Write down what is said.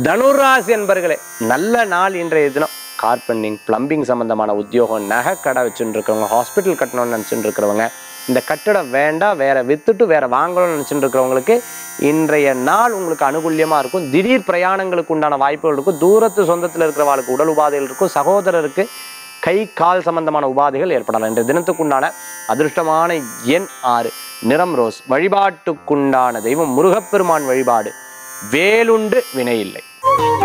தனுராசி என்பர்களே நல்ல நாள் இன்றைய தினம் கார்பெண்டிங் பிளம்பிங் சம்பந்தமான உத்தியோகம் நகை கடை வச்சுட்டு இருக்கிறவங்க ஹாஸ்பிட்டல் கட்டணும்னு நினச்சிட்டு இருக்கிறவங்க இந்த கட்டடம் வேண்டாம் வேற வித்துட்டு வேற வாங்கணும்னு நினச்சிட்டு இருக்கிறவங்களுக்கு இன்றைய நாள் உங்களுக்கு அனுகூல்யமாக இருக்கும் திடீர் பிரயாணங்களுக்கு உண்டான வாய்ப்புகள் இருக்கும் தூரத்து சொந்தத்தில் இருக்கிறவங்களுக்கு உடல் உபாதைகள் இருக்கும் சகோதரருக்கு கை கால் சம்பந்தமான உபாதைகள் ஏற்படலாம் இன்றைய தினத்துக்குண்டான அதிர்ஷ்டமான எண் ஆறு நிறம் ரோஸ் வழிபாட்டுக்குண்டான தெய்வம் முருகப்பெருமான் வழிபாடு வேலுண்டு வினையில்லை